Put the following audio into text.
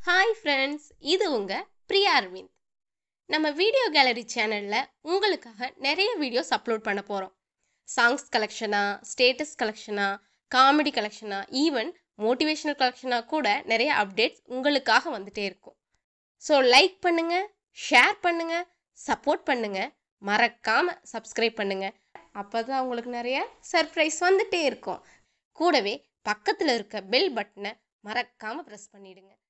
hi friends இது உங்கள் பிரியா அரவிந்த் நம்ம வீடியோ கேலரி சேனலில் உங்களுக்காக நிறைய வீடியோஸ் அப்லோட் பண்ண போகிறோம் சாங்ஸ் கலெக்ஷனா ஸ்டேட்டஸ் கலெக்ஷனா காமெடி கலெக்ஷனா ஈவன் மோட்டிவேஷனல் கலெக்ஷனாக கூட நிறைய அப்டேட்ஸ் உங்களுக்காக வந்துட்டே இருக்கும் ஸோ லைக் பண்ணுங்கள் ஷேர் பண்ணுங்கள் சப்போர்ட் பண்ணுங்கள் மறக்காமல் சப்ஸ்கிரைப் பண்ணுங்கள் அப்போ தான் உங்களுக்கு நிறைய சர்ப்ரைஸ் வந்துட்டே இருக்கும் கூடவே பக்கத்தில் இருக்க பெல் பட்டனை மறக்காமல் ப்ரெஸ் பண்ணிடுங்க